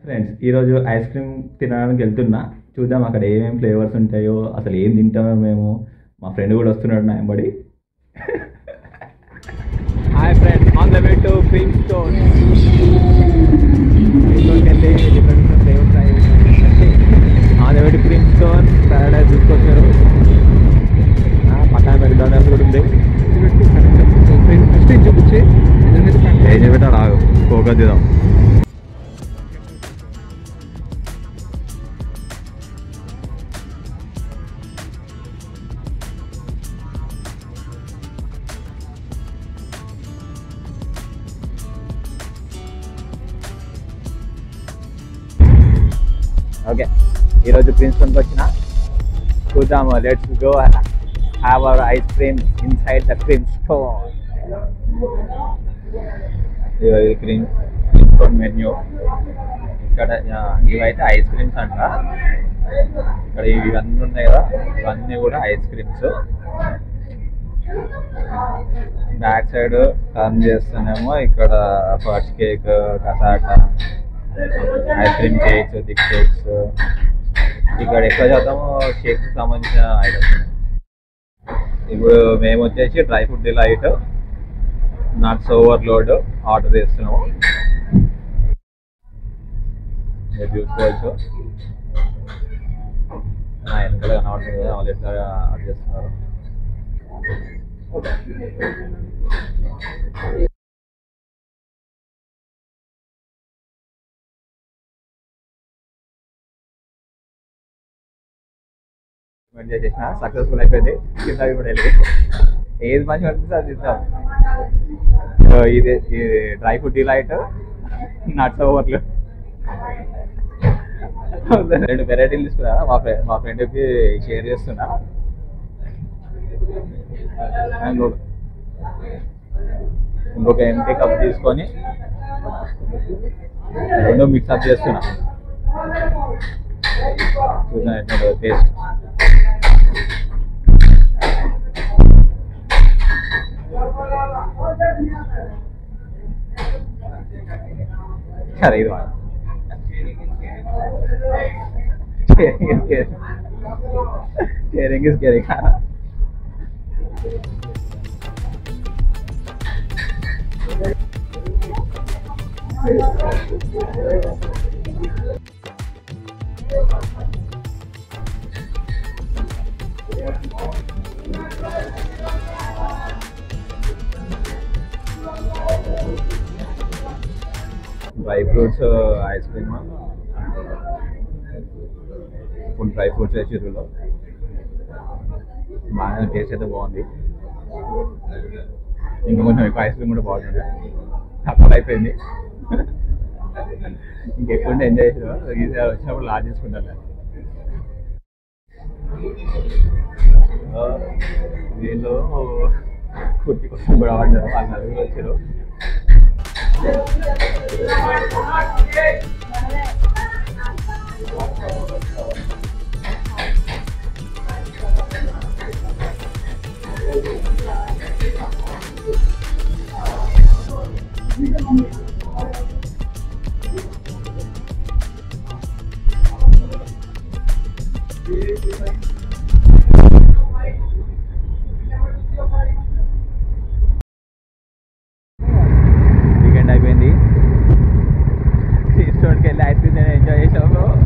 Friends ఈరోజు ice cream తినడానికి వెళ్తున్నా చూద్దాం అక్కడ ఏమేమి ఫ్లేవర్స్ ఉంటాయో అసలు ఏం తింటామో మేము మా ఫ్రెండ్ కూడా వస్తున్నాడు నా ఎంబడి hi friends on the way to Cream Stone వెళ్ళి different flavours on the way to Cream Stone Paradise తీసుకొచ్చారు పక్కన మెక్డానల్స్ కూడా ఉంది చూపించి ఏం చెప్పినా ఆగు ఫోకస్ చేద్దాం ఓకే ఈరోజు ప్రిన్స్టన్కి వచ్చిన చూద్దాము let's go have our ice cream inside the Cream Stone ఇది క్రీమ్ స్టోన్ మెన్యూ ఇక్కడ ఆ, ఇవైతే ఐస్ క్రీమ్స్ అంట ఇక్కడ ఇవన్నీ ఉన్నాయి కదా ఇవన్నీ కూడా ice creams back side turn చేస్తేనేమో ఇక్కడ first cake cassata ice cream cakes thick cakes ఇక్కడ ఎక్కువ శాతం కేక్స్ సంబంధించిన ఐటమ్స్ ఇప్పుడు మేము వచ్చేసి dry fruit delight nuts overload order చేస్తున్నాము మీరు చూసుకోవచ్చు నా వెనకాల కనబడుతుంది కదా వాళ్ళు ఎట్లా ఆర్డర్ చేస్తున్నారు పేమెంట్ చేసేసిన సక్సెస్ఫుల్ అయిపోయింది కింద ఇప్పుడు వెళ్ళి ఏది మంచిగా అనిపిస్తే అది ఇద్దాం సో ఇది డ్రై ఫ్రూట్ డిలైట్ నట్స్ ఓవర్లు రెండు వెరైటీలు తీసుకురా మా ఫ్రెండ్ మా ఫ్రెండ్కి షేర్ చేస్తున్నా ఇంకొక ఇంకొక ఎంటీ కప్ తీసుకొని రెండు మిక్సప్ చేస్తున్నా చూద్దాం ఎట్లా టేస్ట్ సరే ఇది వాడు sharing is caring. Sharing is caring. Dry fruits ice cream full dry fruits వేసిర్రులో బాగా టేస్ట్ అయితే బాగుంది ఇంకా కొంచెం ఎక్కువ ఐస్ క్రీమ్ కూడా బాగుంటుంది తక్కువ అయిపోయింది ఇంకెక్కువ ఉంటే ఎంజాయ్ చేసారు ఇది వచ్చినప్పుడు లాజ్ చేసుకుంటాను వీళ్ళు కుర్తి కోసం కూడా పడ్డారు వాళ్ళు నలుగురు వచ్చారు వీకెండ్ అయిపోయింది రెస్టారెంట్కి వెళ్ళి ఐస్ క్రీమ్ ఎంజాయ్ చేసాము